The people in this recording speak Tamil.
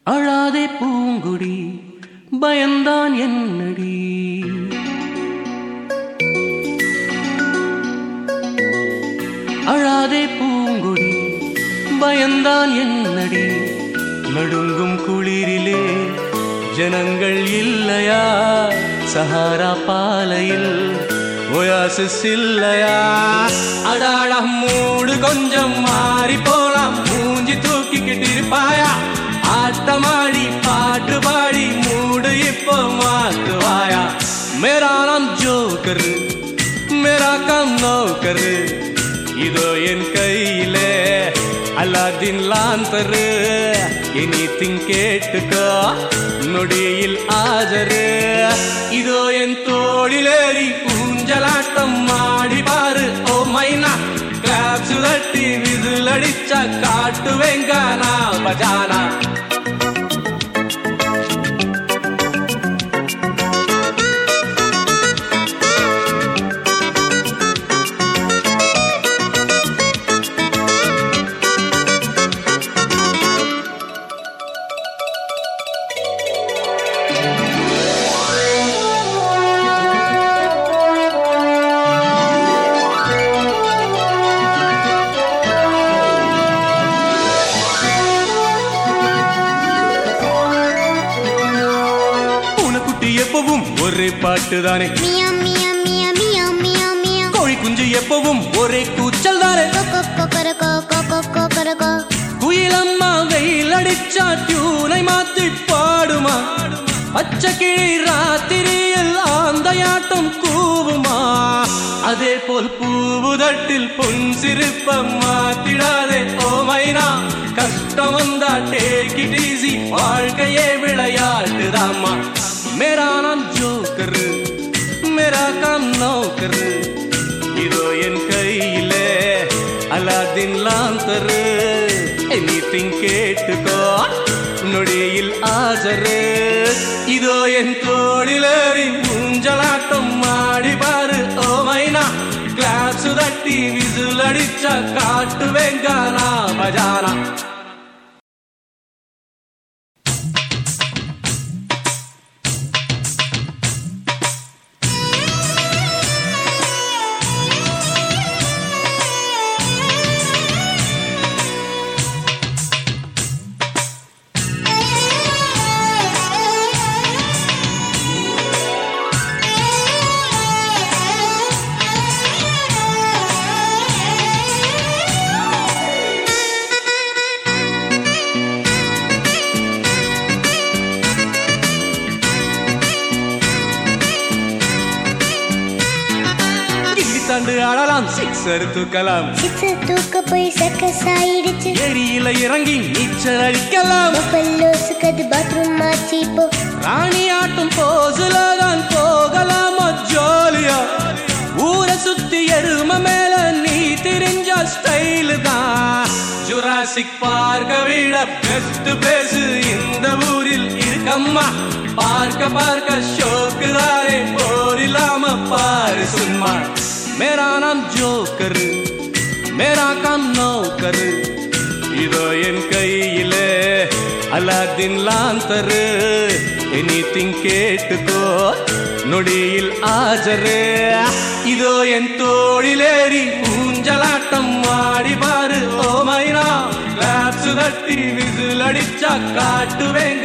அழாதே பூங்குடி பயந்தான் என்னடி அழாதே பூங்குடி பயந்தான் என்னடி நடுங்கும் குளிரிலே ஜனங்கள் இல்லையா சஹாரா பாலையில் ஒயாசிஸ் இல்லையா அடாட மூடு கொஞ்சம் மாறி போலாம் மூஞ்சி தூக்கிக்கிட்டு இருப்பாயா ஆட்டமாடி பாட்டு பாடி மூடு இப்போ மாத்துவாயா மேரா நாம் ஜோக்கர் மேரா கம் நோக்கர் இதோ என் கையிலே அல்லாதின் லாந்தரு எனிதிங் கேட்டுக்கோ நொடியில் ஆஜரு இதோ என் தோளிலேறி ஊஞ்சலாட்டம் மாடி பாரு ஓ மைனா கிளாப் சுழட்டி விசில் அடிச்சா காட்டுவேங்க நான் பஜானா பூனைக்குட்டி எப்பவும் ஒரே பாட்டு தானே Mia, mia, mia, mia, mia, mia. கோழி குஞ்சு எப்பவும் ஒரே கூச்சல் தானே Coco, cocorocó, coco, cocorocó. குயிலம்மா வெயில் அடிச்சா டியூனை மாத்தி பாடுமா பச்சை கிளி ராத்திரியில் ஆந்தையாட்டம் கூவுமா அதே போல் பூவுதட்டில் பொன் சிரிப்பம் மாத்திடாதே ஓ மைனா கஷ்டம் வந்தா டேக் இட் ஈஸி வாழ்க்கையே விளையாட்டுதாம்மா மேரா நாம் ஜோக்கர் மேரா காம் நோக்கர் இதோ என் கையிலே அலாதின் லாந்தரு எனிதிங் கேட்டுக்கோ நொடியில் ஆஜரு இதோ என் தோளிலேறி ஊஞ்சலாட்டம் மாடி பாரு ஓ மைனா கிளாஸ் தட்டி விசில் அடிச்சா காட்டுவேங்க நான் பஜானா கில்லி தாண்டு ஆடலாம் சிக்ஸர் தூக்கலாம் சிக்ஸு தூக்க போய் சக்கஸ் ஆயிடுச்சு ஏரியில இறங்கி நீச்சல் அடிக்கலாம் பல்லோசுக்கு அது பாத்ரூம் ஆச்சு இப்போ ராணி ஆட்டும் போசுல தான் போகலாமா ஜாலியா ஊரை சுத்தி எரும மேல நீ திரிஞ்ச ஸ்டைலு தான் ஜுராசிக் பார்க்க விட பெஸ்ட் பேசு இந்த ஊரில் இருக்கம்மா பார்க்க பார்க்க ஷோக்கு தானே போரில்லாம பாரு சும்மா மேரா நாம் ஜோக்கர் மேரா காம் நோக்கர் இதோ என் கையிலே அலாதின் லாந்தரு எனிதிங் கேட்டுக்கோ நொடியில் ஆஜரு இதோ என் தோளிலேறி ஊஞ்சலாட்டம் மாடி பாரு ஓ மைனா கிளாப்ஸ் தட்டி விசில் அடிச்சா காட்டுவேன்